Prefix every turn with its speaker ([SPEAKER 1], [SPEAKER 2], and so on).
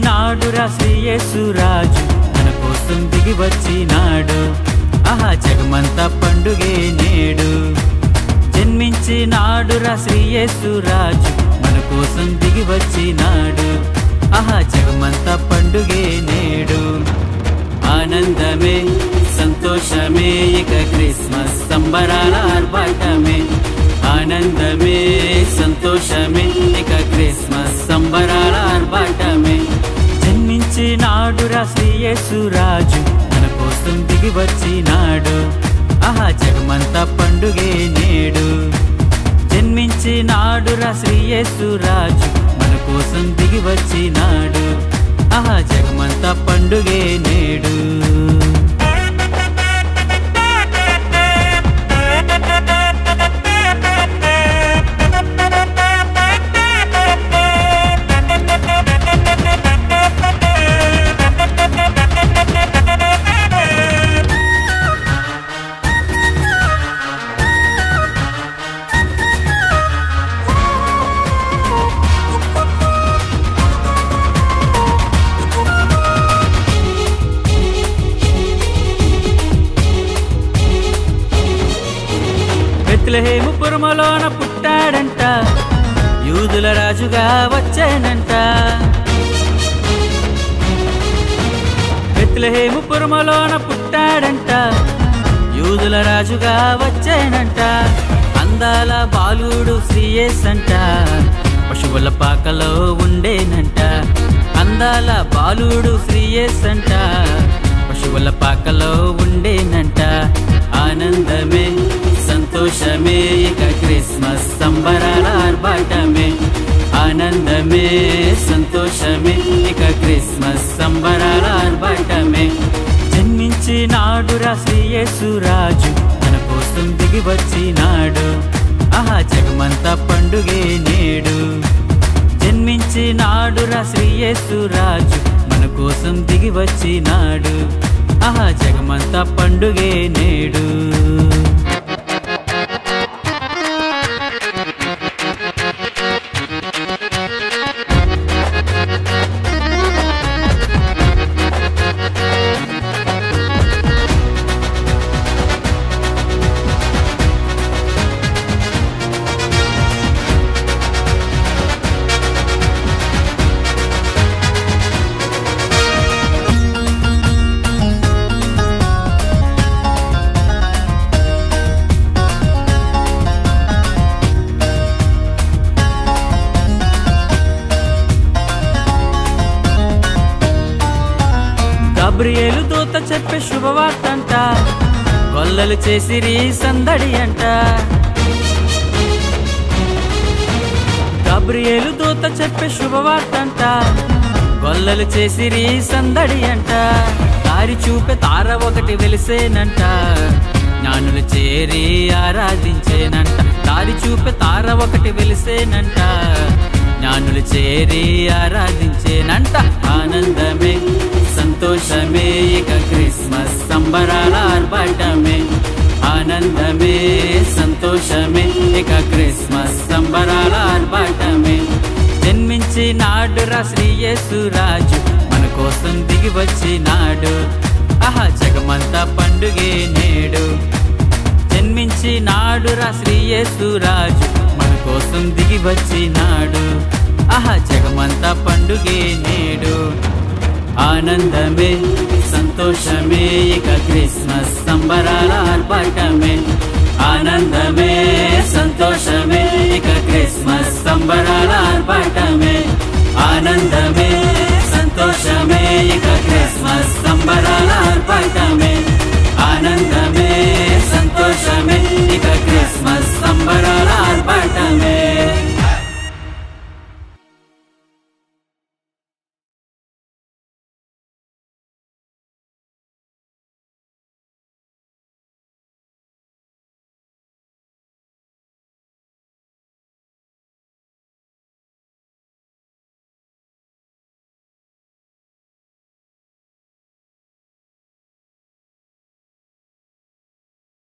[SPEAKER 1] జన్మించినాడురా శ్రీయేసురాజు మన కోసం దిగి వచ్చినాడు ఆహా జగమంతా పండుగే నేడు జన్మించినాడురా శ్రీయేసురాజు మన కోసం దిగి వచ్చినాడు ఆహా జగమంతా పండుగే నేడు ఆనందమే సంతోషమే ఇక క్రిస్మస్ సంబరాల ఆర్భాటమే ఆనందమే సంతోషమే ఇక క్రిస్మస్ సంబరాల ఆర్భాటమే జన్మించినాడురా శ్రీయేసురాజు మన కోసం దిగి వచ్చినాడు ఆహా జగమంతా పండుగే నేడు జన్మించినాడురా శ్రీయేసురాజు మన కోసం దిగి వచ్చినాడు ఆహా జగమంతా పండుగే నేడు బెత్లహేము పురమలోన పుట్టాడంట యూదుల రాజుగా వచ్చానంట బెత్లహేము పురమలోన పుట్టాడంట యూదుల రాజుగా వచ్చానంట అందాల బాలుడు శ్రీయేస్ అంట పశువుల పాకలో ఉండేనంట అందాల బాలుడు శ్రీయేస్ అంట పశువుల పాకలో ఉండేనంట ఆనందమే సంతోషమే ఇక క్రిస్మస్ సంబరాల ఆర్భాటమే ఆనందమే సంతోషమే ఇక క్రిస్మస్ సంబరాల ఆర్భాటమే జన్మించినాడురా శ్రీయేసురాజు మన కోసం దిగి వచ్చినాడు ఆహా జగమంతా పండుగే నేడు జన్మించినాడురా శ్రీయేసురాజు మన కోసం దిగి వచ్చినాడు ఆహా జగమంతా పండుగే నేడు గబ్రియేలు దూత చెప్పే శుభవార్త అంట గొల్లలు చేసిరి సందడి అంట గబ్రియేలు దూత చెప్పే శుభవార్త అంట గొల్లలు చేసిరి సందడి అంట దారి చూపే తార ఒకటి వెలిసేనంట జ్ఞానులు చేరి ఆరాధించేనంట దారి చూపే తార ఒకటి వెలిసేనంట జ్ఞానులు చేరి ఆరాధించేనంట ఆనందమే సంతోషమే ఇక క్రిస్మస్ సంబరాల ఆర్భాటమే ఆనందమే సంతోషమే ఇక క్రిస్మస్ సంబరాల ఆర్భాటమే జన్మించి నాడురా శ్రీయేసురాజు మన కోసం దిగి వచ్చినాడు ఆహా జగమంతా పండుగే నేడు జన్మించి నాడురా శ్రీయేసురాజు మన కోసం దిగి వచ్చినాడు ఆహా జగమంతా పండుగే నేడు ఆనందమే సంతోషమే ఇక క్రిస్మస్ సంబరాల ఆర్భాటమే ఆనందమే సంతోషమే ఇక క్రిస్మస్ సంబరాల ఆర్భాటమే ఆనందమే